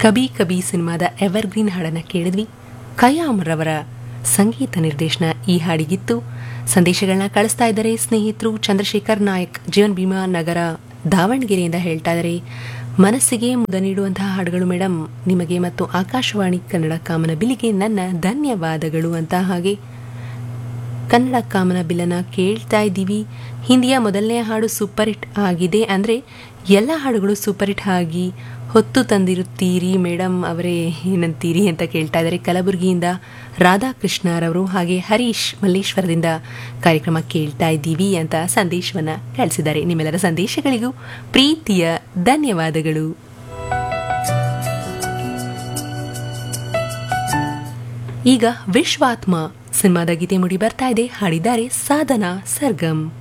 ಕಬಿ ಕಬಿ ಸಿನಿಮಾದ ಎವರ್ಗ್ರೀನ್ ಹಾಡನ್ನು ಕೇಳಿದ್ವಿ ಕಯಾಮ್ರವರ ಸಂಗೀತ ನಿರ್ದೇಶನ ಈ ಹಾಡಿಗಿತ್ತು ಸಂದೇಶಗಳನ್ನ ಕಳಿಸ್ತಾ ಇದ್ದಾರೆ ಸ್ನೇಹಿತರು ಚಂದ್ರಶೇಖರ್ ನಾಯಕ್ ಜೀವನ್ ಭೀಮಾ ನಗರ ದಾವಣಗೆರೆಯಿಂದ ಹೇಳ್ತಾ ಇದ್ದಾರೆ ಮನಸ್ಸಿಗೆ ಮುದ ನೀಡುವಂತಹ ಹಾಡುಗಳು ಮೇಡಮ್ ನಿಮಗೆ ಮತ್ತು ಆಕಾಶವಾಣಿ ಕನ್ನಡ ಕಾಮನ ಬಿಲಿಗೆ ನನ್ನ ಧನ್ಯವಾದಗಳು ಅಂತ ಹಾಗೆ ಕನ್ನಡ ಕಾಮನ ಬಿಲ್ಲನ ಕೇಳ್ತಾ ಇದ್ದೀವಿ ಹಿಂದಿಯ ಮೊದಲನೇ ಹಾಡು ಸೂಪರ್ ಹಿಟ್ ಆಗಿದೆ ಅಂದರೆ ಎಲ್ಲ ಹಾಡುಗಳು ಸೂಪರ್ ಹಿಟ್ ಆಗಿ ಹೊತ್ತು ತಂದಿರುತ್ತೀರಿ ಮೇಡಮ್ ಅವರೇ ಏನಂತೀರಿ ಅಂತ ಕೇಳ್ತಾ ಇದ್ದಾರೆ ಕಲಬುರಗಿಯಿಂದ ರಾಧಾಕೃಷ್ಣರವರು ಹಾಗೆ ಹರೀಶ್ ಮಲ್ಲೇಶ್ವರದಿಂದ ಕಾರ್ಯಕ್ರಮ ಕೇಳ್ತಾ ಇದ್ದೀವಿ ಅಂತ ಸಂದೇಶವನ್ನು ಕಳಿಸಿದ್ದಾರೆ ನಿಮ್ಮೆಲ್ಲರ ಸಂದೇಶಗಳಿಗೂ ಪ್ರೀತಿಯ ಧನ್ಯವಾದಗಳು ಈಗ ವಿಶ್ವಾತ್ಮ ಸಿನಿಮಾದ ಗೀತೆ ಮುಡಿ ಬರ್ತಾ ಇದೆ ಹಾಡಿದ್ದಾರೆ ಸಾಧನಾ ಸರ್ಗಮ್